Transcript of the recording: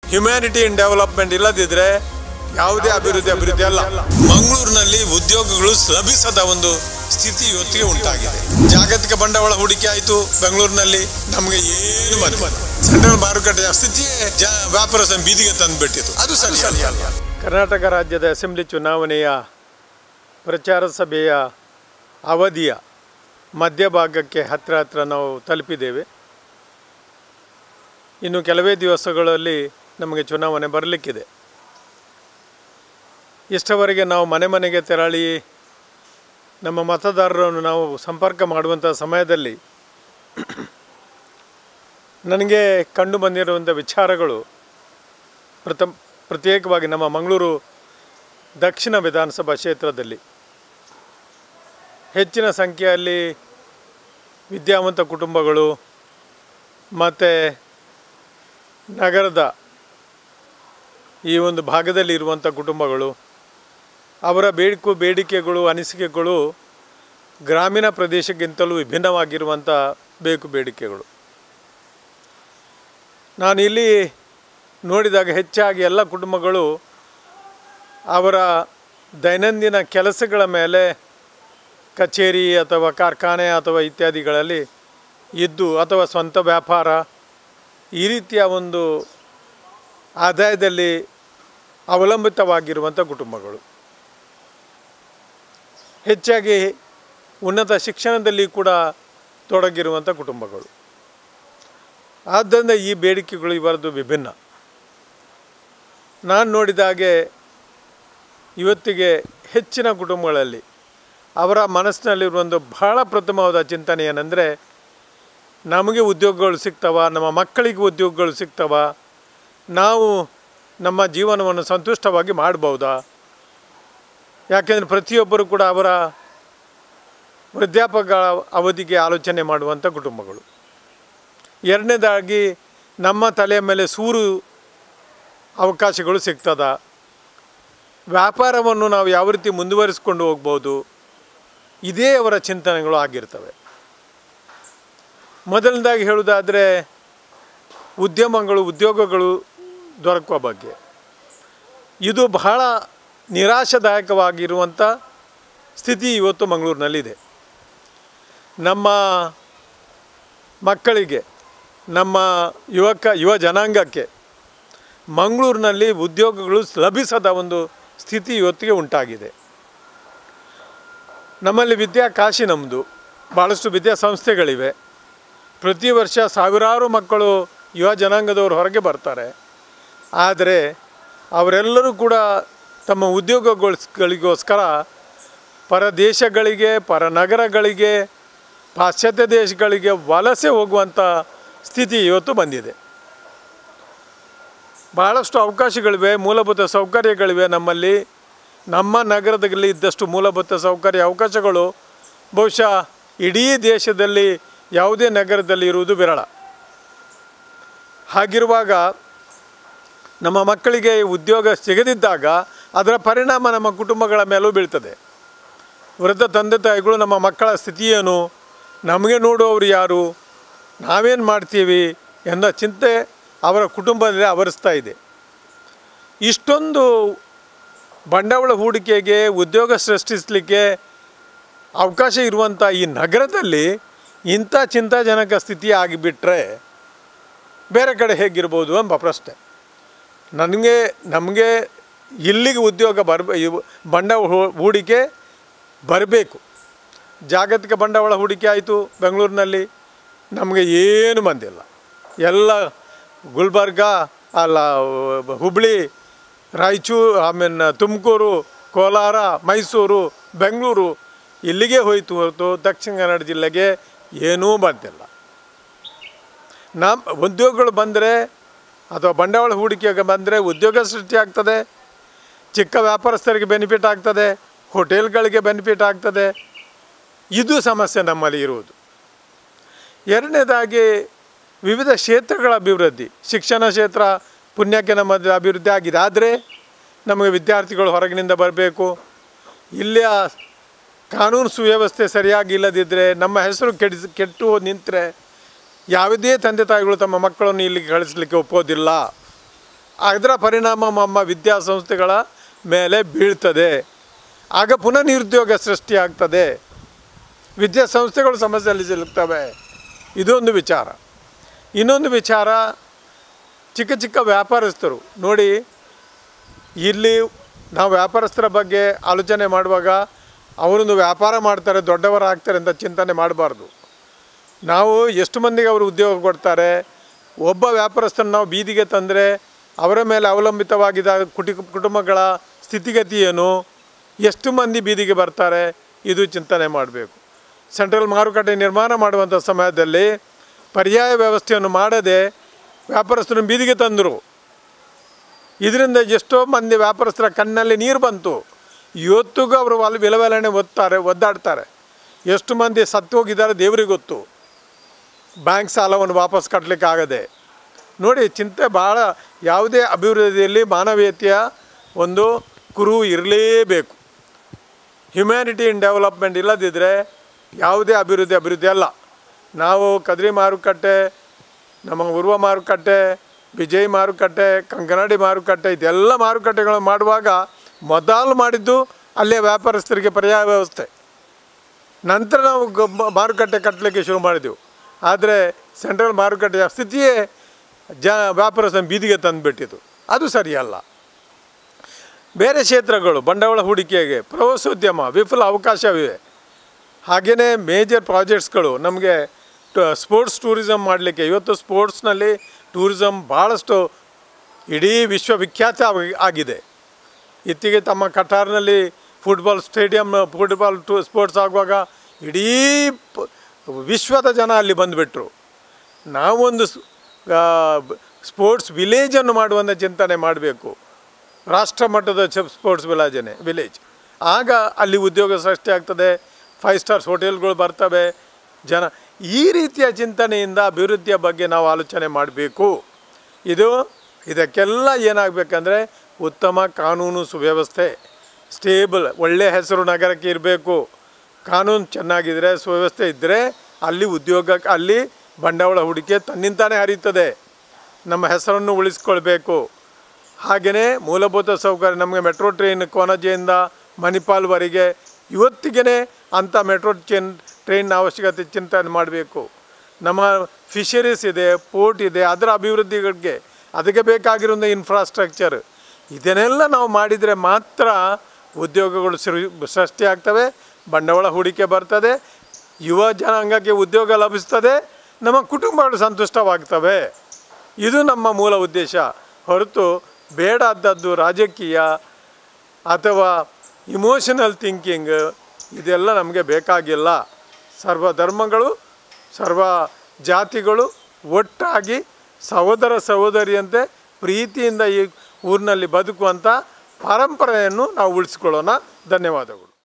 humanity ಇನ್ development ಇಲ್ಲದಿದ್ರೆ ಯಾವುದೇ ಅಭಿವೃದ್ಧಿ ಅಭಿವೃದ್ಧಿ ಅಲ್ಲ ಮಂಗಳೂರಿನಲ್ಲಿ ಉದ್ಯೋಗಗಳು ಲಭಿಸದ ಒಂದು ಸ್ಥಿತಿ ಇವತ್ತಿಗೆ ಉಂಟಾಗಿದೆ ಜಾಗತಿಕ ಬಂಡವಾಳ ಹೂಡಿಕೆ ಆಯಿತು ಬೆಂಗಳೂರಿನಲ್ಲಿ ನಮಗೆ ಏನು ಬಂದ ಸೆಂಟ್ರಲ್ ಮಾರುಕಟ್ಟೆಯ ಸ್ಥಿತಿಯೇ ಜ ವ್ಯಾಪಾರ ಸಂಘ ಬೀದಿಗೆ ತಂದುಬಿಟ್ಟಿತು ಅದು ಸರಿ ಅಲ್ಲ ಕರ್ನಾಟಕ ರಾಜ್ಯದ ಅಸೆಂಬ್ಲಿ ಚುನಾವಣೆಯ ಪ್ರಚಾರ ಸಭೆಯ ಅವಧಿಯ ಮಧ್ಯಭಾಗಕ್ಕೆ ಹತ್ತಿರ ಹತ್ತಿರ ನಾವು ತಲುಪಿದ್ದೇವೆ ಇನ್ನು ಕೆಲವೇ ದಿವಸಗಳಲ್ಲಿ ನಮಗೆ ಚುನಾವಣೆ ಬರಲಿಕ್ಕಿದೆ ಇಷ್ಟವರೆಗೆ ನಾವು ಮನೆ ಮನೆಗೆ ತೆರಳಿ ನಮ್ಮ ಮತದಾರರನ್ನು ನಾವು ಸಂಪರ್ಕ ಮಾಡುವಂಥ ಸಮಯದಲ್ಲಿ ನನಗೆ ಕಂಡು ಬಂದಿರುವಂಥ ವಿಚಾರಗಳು ಪ್ರಥಮ ಪ್ರತ್ಯೇಕವಾಗಿ ನಮ್ಮ ಮಂಗಳೂರು ದಕ್ಷಿಣ ವಿಧಾನಸಭಾ ಕ್ಷೇತ್ರದಲ್ಲಿ ಹೆಚ್ಚಿನ ಸಂಖ್ಯೆಯಲ್ಲಿ ವಿದ್ಯಾವಂತ ಕುಟುಂಬಗಳು ಮತ್ತು ನಗರದ ಈ ಒಂದು ಭಾಗದಲ್ಲಿ ಇರುವಂಥ ಕುಟುಂಬಗಳು ಅವರ ಬೇಡಿಕೆ ಬೇಡಿಕೆಗಳು ಅನಿಸಿಕೆಗಳು ಗ್ರಾಮೀಣ ಪ್ರದೇಶಕ್ಕಿಂತಲೂ ವಿಭಿನ್ನವಾಗಿರುವಂಥ ಬೇಕು ಬೇಡಿಕೆಗಳು ನಾನು ಇಲ್ಲಿ ನೋಡಿದಾಗ ಹೆಚ್ಚಾಗಿ ಎಲ್ಲ ಕುಟುಂಬಗಳು ಅವರ ದೈನಂದಿನ ಕೆಲಸಗಳ ಮೇಲೆ ಕಚೇರಿ ಅಥವಾ ಕಾರ್ಖಾನೆ ಅಥವಾ ಇತ್ಯಾದಿಗಳಲ್ಲಿ ಇದ್ದು ಅಥವಾ ಸ್ವಂತ ವ್ಯಾಪಾರ ಈ ರೀತಿಯ ಒಂದು ಆದಾಯದಲ್ಲಿ ಅವಲಂಬಿತವಾಗಿರುವಂಥ ಕುಟುಂಬಗಳು ಹೆಚ್ಚಾಗಿ ಉನ್ನತ ಶಿಕ್ಷಣದಲ್ಲಿ ಕೂಡ ತೊಡಗಿರುವಂಥ ಕುಟುಂಬಗಳು ಆದ್ದರಿಂದ ಈ ಬೇಡಿಕೆಗಳು ಇವರದ್ದು ವಿಭಿನ್ನ ನಾನು ನೋಡಿದ ಹಾಗೆ ಇವತ್ತಿಗೆ ಹೆಚ್ಚಿನ ಕುಟುಂಬಗಳಲ್ಲಿ ಅವರ ಮನಸ್ಸಿನಲ್ಲಿರುವ ಒಂದು ಬಹಳ ಪ್ರಥಮವಾದ ಚಿಂತನೆ ಏನಂದರೆ ನಮಗೆ ಉದ್ಯೋಗಗಳು ಸಿಗ್ತವ ನಮ್ಮ ಮಕ್ಕಳಿಗೆ ಉದ್ಯೋಗಗಳು ಸಿಗ್ತವ ನಾವು ನಮ್ಮ ಜೀವನವನ್ನು ಸಂತುಷ್ಟವಾಗಿ ಮಾಡ್ಬೋದಾ ಯಾಕೆಂದರೆ ಪ್ರತಿಯೊಬ್ಬರು ಕೂಡ ಅವರ ವೃದ್ಧಾಪಗಳ ಅವಧಿಗೆ ಆಲೋಚನೆ ಮಾಡುವಂಥ ಕುಟುಂಬಗಳು ಎರಡನೇದಾಗಿ ನಮ್ಮ ತಲೆಯ ಮೇಲೆ ಸೂರು ಅವಕಾಶಗಳು ಸಿಗ್ತದ ವ್ಯಾಪಾರವನ್ನು ನಾವು ಯಾವ ರೀತಿ ಮುಂದುವರಿಸ್ಕೊಂಡು ಹೋಗ್ಬೋದು ಇದೇ ಅವರ ಚಿಂತನೆಗಳು ಆಗಿರ್ತವೆ ಮೊದಲನೇದಾಗಿ ಹೇಳುವುದಾದರೆ ಉದ್ಯಮಗಳು ಉದ್ಯೋಗಗಳು ದೊರಕುವ ಬಗ್ಗೆ ಇದು ಬಹಳ ನಿರಾಶಾದಾಯಕವಾಗಿರುವಂಥ ಸ್ಥಿತಿ ಇವತ್ತು ಮಂಗಳೂರಿನಲ್ಲಿದೆ ನಮ್ಮ ಮಕ್ಕಳಿಗೆ ನಮ್ಮ ಯುವಕ ಯುವ ಜನಾಂಗಕ್ಕೆ ಮಂಗಳೂರಿನಲ್ಲಿ ಉದ್ಯೋಗಗಳು ಲಭಿಸದ ಒಂದು ಸ್ಥಿತಿ ಇವತ್ತಿಗೆ ಉಂಟಾಗಿದೆ ನಮ್ಮಲ್ಲಿ ವಿದ್ಯಾಕಾಶಿ ನಮ್ಮದು ಭಾಳಷ್ಟು ವಿದ್ಯಾಸಂಸ್ಥೆಗಳಿವೆ ಪ್ರತಿ ವರ್ಷ ಸಾವಿರಾರು ಮಕ್ಕಳು ಯುವ ಜನಾಂಗದವರು ಹೊರಗೆ ಬರ್ತಾರೆ ಆದರೆ ಅವರೆಲ್ಲರೂ ಕೂಡ ತಮ್ಮ ಉದ್ಯೋಗಗಳಿಗೋಸ್ಕರ ಪರ ದೇಶಗಳಿಗೆ ಪರ ನಗರಗಳಿಗೆ ಪಾಶ್ಚಾತ್ಯ ದೇಶಗಳಿಗೆ ವಲಸೆ ಹೋಗುವಂಥ ಸ್ಥಿತಿ ಇವತ್ತು ಬಂದಿದೆ ಭಾಳಷ್ಟು ಅವಕಾಶಗಳಿವೆ ಮೂಲಭೂತ ಸೌಕರ್ಯಗಳಿವೆ ನಮ್ಮಲ್ಲಿ ನಮ್ಮ ನಗರದಲ್ಲಿ ಇದ್ದಷ್ಟು ಮೂಲಭೂತ ಸೌಕರ್ಯ ಅವಕಾಶಗಳು ಬಹುಶಃ ಇಡೀ ದೇಶದಲ್ಲಿ ಯಾವುದೇ ನಗರದಲ್ಲಿ ಇರುವುದು ವಿರಳ ಹಾಗಿರುವಾಗ ನಮ್ಮ ಮಕ್ಕಳಿಗೆ ಉದ್ಯೋಗ ಸಿಗದಿದ್ದಾಗ ಅದರ ಪರಿಣಾಮ ನಮ್ಮ ಕುಟುಂಬಗಳ ಮೇಲೂ ಬೀಳ್ತದೆ ವೃದ್ಧ ತಂದೆ ತಾಯಿಗಳು ನಮ್ಮ ಮಕ್ಕಳ ಸ್ಥಿತಿ ಏನು ನಮಗೆ ನೋಡುವವರು ಯಾರು ನಾವೇನು ಮಾಡ್ತೀವಿ ಎಂದ ಚಿಂತೆ ಅವರ ಕುಟುಂಬದಲ್ಲಿ ಆವರಿಸ್ತಾ ಇದೆ ಇಷ್ಟೊಂದು ಬಂಡವಾಳ ಹೂಡಿಕೆಗೆ ಉದ್ಯೋಗ ಸೃಷ್ಟಿಸಲಿಕ್ಕೆ ಅವಕಾಶ ಇರುವಂಥ ಈ ನಗರದಲ್ಲಿ ಇಂಥ ಚಿಂತಾಜನಕ ಸ್ಥಿತಿ ಆಗಿಬಿಟ್ರೆ ಬೇರೆ ಕಡೆ ಹೇಗಿರ್ಬೋದು ಎಂಬ ಪ್ರಶ್ನೆ ನನಗೆ ನಮಗೆ ಇಲ್ಲಿಗೆ ಉದ್ಯೋಗ ಬರ್ಬ ಇವ್- ಬಂಡವಾಳ ಹೂ- ಹೂಡಿಕೆ ಬರಬೇಕು ಜಾಗತಿಕ ಬಂಡವಾಳ ಹೂಡಿಕೆ ಆಯಿತು ಬೆಂಗಳೂರಿನಲ್ಲಿ ನಮಗೆ ಏನು ಬಂದಿಲ್ಲ ಎಲ್ಲ ಗುಲ್ಬರ್ಗ ಅಲ್ಲ ಹುಬ್ಳಿ ರಾಯಚೂರು ಆಮೇಲೆ ತುಮಕೂರು ಕೋಲಾರ ಮೈಸೂರು ಬೆಂಗಳೂರು ಇಲ್ಲಿಗೆ ಹೋಯಿತು ಹೊರತು ದಕ್ಷಿಣ ಕನ್ನಡ ಜಿಲ್ಲೆಗೆ ಏನೂ ಬಂದಿಲ್ಲ ನಮ್ಮ ಉದ್ಯೋಗಗಳು ಬಂದರೆ ಅಥವಾ ಬಂಡವಾಳ ಹೂಡಿಕೆಗೆ ಬಂದರೆ ಉದ್ಯೋಗ ಸೃಷ್ಟಿ ಆಗ್ತದೆ ಚಿಕ್ಕ ವ್ಯಾಪಾರಸ್ಥರಿಗೆ ಬೆನಿಫಿಟ್ ಆಗ್ತದೆ ಹೋಟೆಲ್ಗಳಿಗೆ ಬೆನಿಫಿಟ್ ಆಗ್ತದೆ ಇದು ಸಮಸ್ಯೆ ನಮ್ಮಲ್ಲಿ ಇರುವುದು ಎರಡನೇದಾಗಿ ವಿವಿಧ ಕ್ಷೇತ್ರಗಳ ಅಭಿವೃದ್ಧಿ ಶಿಕ್ಷಣ ಕ್ಷೇತ್ರ ಪುಣ್ಯಕ್ಕೆ ನಮ್ಮದು ಅಭಿವೃದ್ಧಿ ಆಗಿದೆ ಆದರೆ ನಮಗೆ ವಿದ್ಯಾರ್ಥಿಗಳು ಹೊರಗಿನಿಂದ ಬರಬೇಕು ಇಲ್ಲಿಯ ಕಾನೂನು ಸುವ್ಯವಸ್ಥೆ ಸರಿಯಾಗಿ ಇಲ್ಲದಿದ್ದರೆ ನಮ್ಮ ಹೆಸರು ಕೆಡಿಸ್ ಕೆಟ್ಟು ನಿಂತರೆ ಯಾವುದೇ ತಂದೆ ತಾಯಿಗಳು ತಮ್ಮ ಮಕ್ಕಳನ್ನು ಇಲ್ಲಿಗೆ ಕಳಿಸ್ಲಿಕ್ಕೆ ಒಪ್ಪೋದಿಲ್ಲ ಅದರ ಪರಿಣಾಮ ನಮ್ಮ ವಿದ್ಯಾಸಂಸ್ಥೆಗಳ ಮೇಲೆ ಬೀಳ್ತದೆ ಆಗ ಪುನಃ ನಿರುದ್ಯೋಗ ಸೃಷ್ಟಿಯಾಗ್ತದೆ ವಿದ್ಯಾಸಂಸ್ಥೆಗಳು ಸಮಸ್ಯೆಯಲ್ಲಿ ಸಿಲುಕ್ತವೆ ಇದೊಂದು ವಿಚಾರ ಇನ್ನೊಂದು ವಿಚಾರ ಚಿಕ್ಕ ಚಿಕ್ಕ ವ್ಯಾಪಾರಸ್ಥರು ನೋಡಿ ಇಲ್ಲಿ ನಾವು ವ್ಯಾಪಾರಸ್ಥರ ಬಗ್ಗೆ ಆಲೋಚನೆ ಮಾಡುವಾಗ ಅವರೊಂದು ವ್ಯಾಪಾರ ಮಾಡ್ತಾರೆ ದೊಡ್ಡವರಾಗ್ತಾರೆ ಅಂತ ಚಿಂತನೆ ಮಾಡಬಾರ್ದು ನಾವು ಎಷ್ಟು ಮಂದಿಗೆ ಅವರು ಉದ್ಯೋಗ ಕೊಡ್ತಾರೆ ಒಬ್ಬ ವ್ಯಾಪಾರಸ್ಥನ ನಾವು ಬೀದಿಗೆ ತಂದರೆ ಅವರ ಮೇಲೆ ಅವಲಂಬಿತವಾಗಿದ್ದ ಕುಟಿ ಕುಟುಂಬಗಳ ಸ್ಥಿತಿಗತಿ ಏನು ಎಷ್ಟು ಮಂದಿ ಬೀದಿಗೆ ಬರ್ತಾರೆ ಇದು ಚಿಂತನೆ ಮಾಡಬೇಕು ಸೆಂಟ್ರಲ್ ಮಾರುಕಟ್ಟೆ ನಿರ್ಮಾಣ ಮಾಡುವಂಥ ಸಮಯದಲ್ಲಿ ಪರ್ಯಾಯ ವ್ಯವಸ್ಥೆಯನ್ನು ಮಾಡದೆ ವ್ಯಾಪಾರಸ್ಥರನ್ನು ಬೀದಿಗೆ ತಂದರು ಇದರಿಂದ ಎಷ್ಟೋ ಮಂದಿ ವ್ಯಾಪಾರಸ್ಥರ ಕಣ್ಣಲ್ಲಿ ನೀರು ಬಂತು ಇವತ್ತಿಗೂ ಅವರು ಅಲ್ಲಿ ವಿಲವಿಲನೆ ಒತ್ತಾರೆ ಒದ್ದಾಡ್ತಾರೆ ಎಷ್ಟು ಮಂದಿ ಸತ್ತು ಹೋಗಿದ್ದಾರೆ ದೇವರಿಗೆ ಗೊತ್ತು ಬ್ಯಾಂಕ್ ಸಾಲವನ್ನು ವಾಪಸ್ ಕಟ್ಟಲಿಕ್ಕೆ ಆಗದೆ ನೋಡಿ ಚಿಂತೆ ಭಾಳ ಯಾವುದೇ ಅಭಿವೃದ್ಧಿಯಲ್ಲಿ ಮಾನವೀಯತೆಯ ಒಂದು ಕುರು ಇರಲೇಬೇಕು ಹ್ಯುಮ್ಯಾನಿಟಿ ಇನ್ ಡೆವಲಪ್ಮೆಂಟ್ ಇಲ್ಲದಿದ್ದರೆ ಯಾವುದೇ ಅಭಿವೃದ್ಧಿ ಅಭಿವೃದ್ಧಿ ಅಲ್ಲ ನಾವು ಕದ್ರಿ ಮಾರುಕಟ್ಟೆ ನಮ್ಮ ಉರ್ವ ಮಾರುಕಟ್ಟೆ ವಿಜಯ್ ಮಾರುಕಟ್ಟೆ ಕಂಕನಾಡಿ ಮಾರುಕಟ್ಟೆ ಇದೆಲ್ಲ ಮಾರುಕಟ್ಟೆಗಳನ್ನು ಮಾಡುವಾಗ ಮೊದಲು ಮಾಡಿದ್ದು ಅಲ್ಲೇ ವ್ಯಾಪಾರಸ್ಥರಿಗೆ ಪರ್ಯಾಯ ವ್ಯವಸ್ಥೆ ನಂತರ ನಾವು ಗೊ- ಮಾರುಕಟ್ಟೆ ಕಟ್ಟಲಿಕ್ಕೆ ಶುರು ಮಾಡಿದೆವು ಆದರೆ ಸೆಂಟ್ರಲ್ ಮಾರುಕಟ್ಟೆಯ ಸ್ಥಿತಿಯೇ ಜ ವ್ಯಾಪಾರಸ್ಥನ ಬೀದಿಗೆ ತಂದುಬಿಟ್ಟಿತು ಅದು ಸರಿಯಲ್ಲ ಬೇರೆ ಕ್ಷೇತ್ರಗಳು ಬಂಡವಾಳ ಹೂಡಿಕೆಗೆ ಪ್ರವಾಸೋದ್ಯಮ ವಿಫಲ ಅವಕಾಶವಿವೆ ಹಾಗೆಯೇ ಮೇಜರ್ ಪ್ರಾಜೆಕ್ಟ್ಸ್ಗಳು ನಮಗೆ ಸ್ಪೋರ್ಟ್ಸ್ ಟೂರಿಸಮ್ ಮಾಡಲಿಕ್ಕೆ ಇವತ್ತು ಸ್ಪೋರ್ಟ್ಸ್ನಲ್ಲಿ ಟೂರಿಸಮ್ ಭಾಳಷ್ಟು ಇಡೀ ವಿಶ್ವವಿಖ್ಯಾತ ಆಗಿ- ಆಗಿದೆ ಇತ್ತಿಗೆ ತಮ್ಮ ಕಟಾರ್ನಲ್ಲಿ football stadium football to sports ಆಗುವಾಗ ಇಡೀ ಪ- ವಿಶ್ವದ ಜನ ಅಲ್ಲಿ ಬಂದುಬಿಟ್ರು ನಾವೊಂದು ಸ್- ಆ, ಬ- ಸ್ಪೋರ್ಟ್ಸ್ ವಿಲೇಜನ್ನು ಮಾಡುವಂಥ ಚಿಂತನೆ ಮಾಡಬೇಕು ರಾಷ್ಟ್ರ ಮಟ್ಟದ ಚ- ಸ್ಪೋರ್ಟ್ಸ್ ವಿಲಾಜನೆ ವಿಲೇಜ್ ಆಗ ಅಲ್ಲಿ ಉದ್ಯೋಗ ಸೃಷ್ಟಿ ಆಗ್ತದೆ ಫೈವ್ ಸ್ಟಾರ್ಸ್ ಹೋಟೆಲ್ಗಳು ಬರ್ತವೆ ಜನ ಈ ರೀತಿಯ ಚಿಂತನೆಯಿಂದ ಅಭಿವೃದ್ಧಿಯ ಬಗ್ಗೆ ನಾವು ಆಲೋಚನೆ ಮಾಡಬೇಕು ಇದು ಇದಕ್ಕೆಲ್ಲ ಏನಾಗಬೇಕಂದ್ರೆ ಉತ್ತಮ ಕಾನೂನು ಸುವ್ಯವಸ್ಥೆ ಸ್ಟೇಬಲ್ ಒಳ್ಳೆಯ ಹೆಸರು ನಗರಕ್ಕೆ ಇರಬೇಕು ಕಾನೂನು ಚೆನ್ನಾಗಿದ್ದರೆ ಸುವ್ಯವಸ್ಥೆ ಇದ್ದರೆ ಅಲ್ಲಿ ಉದ್ಯೋಗ ಅಲ್ಲಿ ಬಂಡವಾಳ ಹೂಡಿಕೆ ತನ್ನಿಂತಾನೇ ಹರಿಯುತ್ತದೆ ನಮ್ಮ ಹೆಸರನ್ನು ಉಳಿಸ್ಕೊಳ್ಬೇಕು ಹಾಗೆಯೇ ಮೂಲಭೂತ ಸೌಕರ್ಯ ನಮಗೆ ಮೆಟ್ರೋ ಟ್ರೈನ್ ಕೋನಜೆಯಿಂದ ಮಣಿಪಾಲ್ವರೆಗೆ ಇವತ್ತಿಗೆ ಅಂಥ ಮೆಟ್ರೋ ಚೇನ್ ಟ್ರೈನ್ ಅವಶ್ಯಕತೆ ಚಿಂತನೆ ಮಾಡಬೇಕು ನಮ್ಮ ಫಿಶರೀಸ್ ಇದೆ ಪೋರ್ಟ್ ಇದೆ ಅದರ ಅಭಿವೃದ್ಧಿಗಳಿಗೆ ಅದಕ್ಕೆ ಬೇಕಾಗಿರೋ ಇನ್ಫ್ರಾಸ್ಟ್ರಕ್ಚರ್ ಇದನ್ನೆಲ್ಲ ನಾವು ಮಾಡಿದರೆ ಮಾತ್ರ ಉದ್ಯೋಗಗಳು ಸೃ- ಸೃಷ್ಟಿ ಆಗ್ತವೆ ಬಂಡವಾಳ ಹೂಡಿಕೆ ಬರ್ತದೆ ಯುವ ಜನಾಂಗಕ್ಕೆ ಉದ್ಯೋಗ ಲಭಿಸ್ತದೆ ನಮ್ಮ ಕುಟುಂಬಗಳು ಸಂತುಷ್ಟವಾಗ್ತವೆ ಇದು ನಮ್ಮ ಮೂಲ ಉದ್ದೇಶ ಹೊರತು ಬೇಡಾದದ್ದು ರಾಜಕೀಯ ಅಥವಾ ಇಮೋಷನಲ್ ಥಿಂಕಿಂಗ್ ಇದೆಲ್ಲ ನಮಗೆ ಬೇಕಾಗಿಲ್ಲ ಸರ್ವ ಧರ್ಮಗಳು ಸರ್ವ ಜಾತಿಗಳು ಒಟ್ಟಾಗಿ ಸಹೋದರ ಸಹೋದರಿಯಂತೆ ಪ್ರೀತಿಯಿಂದ ಈ ಊರಿನಲ್ಲಿ ಬದುಕುವಂಥ ಪರಂಪರೆಯನ್ನು ನಾವು ಉಳಿಸ್ಕೊಳ್ಳೋಣ ಧನ್ಯವಾದಗಳು